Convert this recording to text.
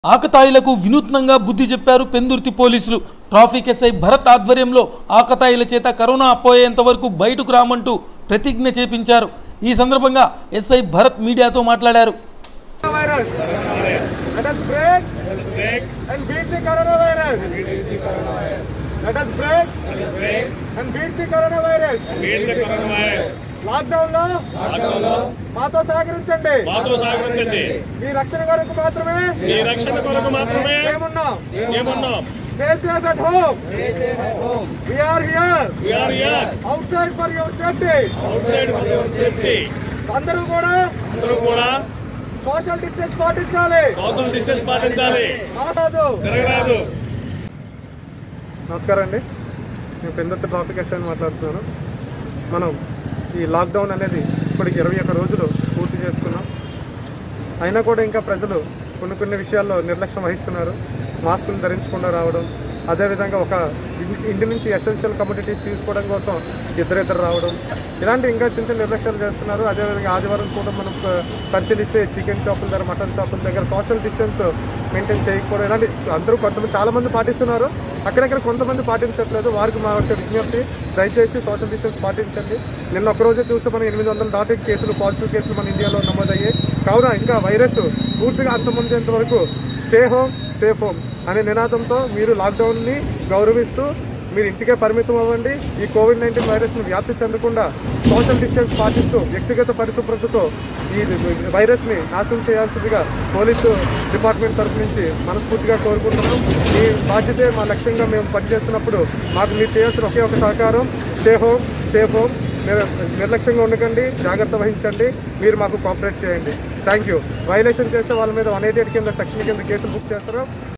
ఆకతాయిలకు వినూత్నంగా బుద్ధి చెప్పారు పెందుర్తి పోలీసులు ట్రాఫిక్ ఎస్ఐ భరత్ ఆధ్వర్యంలో ఆకతాయిల చేత కరోనా అపోయేంత వరకు బయటకు రామంటూ ప్రతిజ్ఞ చేపించారు ఈ సందర్భంగా ఎస్ఐ భరత్ మీడియాతో మాట్లాడారు virus. Let us break, and beat the coronavirus. Let us break, and beat the coronavirus. Lockdown లో మాతో సహకరించండి మాతో సహకరించండి మీ రక్షణ కొరకు మాత్రమే మీ రక్షణ కొరకు మాత్రమే మేమున్నాం ఏమున్నాం Stay safe at home. We are here we are here outside for your safety. Outside for your safety అందరూ కూడా అందరూ కూడా సోషల్ డిస్టెన్స్ పాటించాలి సోషల్ డిస్టెన్స్ పాటించాలి కాదు జరగరాదు నమస్కారం అండి నేను పెందత్త ట్రాఫిక్ ఎస్ఐని మాట్లాడుతున్నాను మనం ఈ లాక్డౌన్ అనేది ఇప్పటికి ఇరవై ఒక్క రోజులు పూర్తి చేసుకున్నాం అయినా కూడా ఇంకా ప్రజలు కొన్ని కొన్ని విషయాల్లో నిర్లక్ష్యం వహిస్తున్నారు మాస్కులు ధరించకుండా రావడం అదేవిధంగా ఒక ఇంటి- ఇంటి నుంచి ఎసెన్షియల్ కమ్యూనిటీస్ తీసుకోవడం కోసం ఇద్దరిద్దరు రావడం ఇలాంటి ఇంకా చిన్న చిన్న నిర్లక్ష్యాలు చేస్తున్నారు అదేవిధంగా ఆదివారం కూడా మనం ప- పరిశీలిస్తే చికెన్ షాపుల దగ్గర మటన్ షాపుల దగ్గర సోషల్ డిస్టెన్స్ మెయింటైన్ చేయకపోవడం ఇలాంటి అందరూ కొంతమంది చాలా మంది పాటిస్తున్నారు అక్కడక్కడ కొంతమంది పాటించట్లేదు వారికి మా యొక్క విజ్ఞప్తి దయచేసి సోషల్ డిస్టెన్స్ పాటించండి నిన్న ఒక రోజే చూస్తే మనం ఎనిమిది వందల దాటి కేసులు పాజిటివ్ కేసులు మన ఇండియాలో నమోదయ్యాయి కావున ఇంకా వైరస్ పూర్తిగా అంతమందేంత వరకు స్టే హోమ్ సేఫ్ హోమ్ అనే నినాదంతో మీరు లాక్డౌన్ని గౌరవిస్తూ మీరు ఇంటికే పరిమితం అవ్వండి ఈ కోవిడ్ నైన్టీన్ వైరస్ను వ్యాప్తి చెందకుండా సోషల్ డిస్టెన్స్ పాటిస్తూ వ్యక్తిగత పరిశుభ్రతతో ఈ వైరస్ని నాశనం చేయాల్సిందిగా పోలీసు డిపార్ట్మెంట్ తరఫు నుంచి మనస్ఫూర్తిగా కోరుకుంటున్నాం ఈ బాధ్యతే మా లక్ష్యంగా మేము పనిచేస్తున్నప్పుడు మాకు మీరు చేయాల్సిన ఒకే ఒక సహకారం స్టే హోమ్ సేఫ్ హోమ్ నిర్- నిర్లక్ష్యంగా ఉండకండి జాగ్రత్త వహించండి మీరు మాకు కోఆపరేట్ చేయండి థ్యాంక్ యూ వైలేషన్ చేస్తే వాళ్ళ మీద వన్ ఎయిటీ కింద సెక్షన్ కింద కేసులు బుక్ చేస్తారు